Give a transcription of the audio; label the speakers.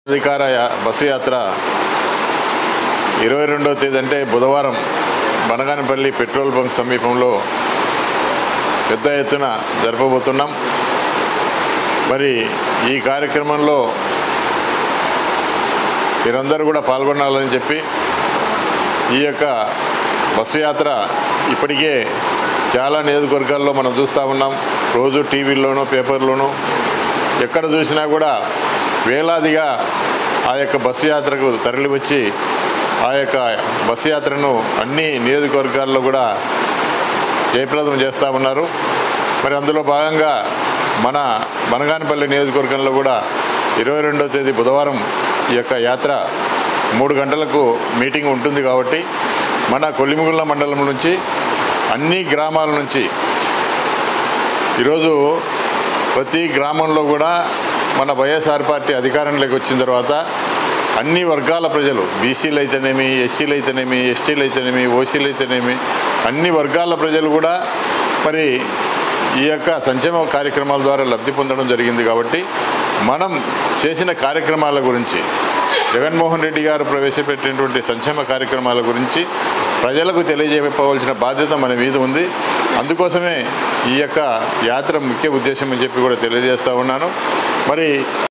Speaker 1: అధికార yeah- bus యాత్ర ఇరవై రెండవ తేదీ అంటే బుధవారం బనగానపల్లి పెట్రోల్ బంక్ సమీపంలో పెద్ద ఎత్తున జరపబోతున్నాం మరి ఈ కార్యక్రమంలో మీరందరూ కూడా పాల్గొనాలని చెప్పి ఈ యొక్క బస్సు యాత్ర ఇప్పటికే చాలా నియోజకవర్గాల్లో మనం చూస్తూ ఉన్నాం రోజు టీవీల్లోనూ పేపర్లోనూ ఎక్కడ చూసినా కూడా వేలాదిగా ఆ యొక్క బస్సు యాత్రకు తరలి వచ్చి ఆ యొక్క బస్సు యాత్రను అన్ని నియోజకవర్గాల్లో కూడా జయప్రదం చేస్తూ ఉన్నారు మరి అందులో భాగంగా మన బనగానపల్లి నియోజకవర్గంలో కూడా ఇరవై రెండవ తేదీ బుధవారం ఈ యొక్క యాత్ర మూడు గంటలకు మీటింగ్ ఉంటుంది కాబట్టి మన కొల్లిముగుళ్ళ మండలం నుంచి అన్ని గ్రామాల నుంచి ఈరోజు ప్రతి గ్రామంలో కూడా మన వైఎస్ఆర్ పార్టీ అధికారంలోకి వచ్చిన తర్వాత అన్ని వర్గాల ప్రజలు బీసీలు అయితేనేమి ఎస్సీలు అయితేనేమి ఎస్టీలు అయితేనేమి ఓసీలు అయితేనేమి అన్ని వర్గాల ప్రజలు కూడా మరి ఈ యొక్క సంక్షేమ కార్యక్రమాల ద్వారా లబ్ధి పొందడం జరిగింది కాబట్టి మనం చేసిన కార్యక్రమాల గురించి జగన్మోహన్ రెడ్డి గారు ప్రవేశపెట్టినటువంటి సంక్షేమ కార్యక్రమాల గురించి ప్రజలకు తెలియజేయవలసిన బాధ్యత మన మీద ఉంది అందుకోసమే ఈ యొక్క యాత్ర ముఖ్య ఉద్దేశం అని చెప్పి కూడా తెలియజేస్తా ఉన్నాను మరి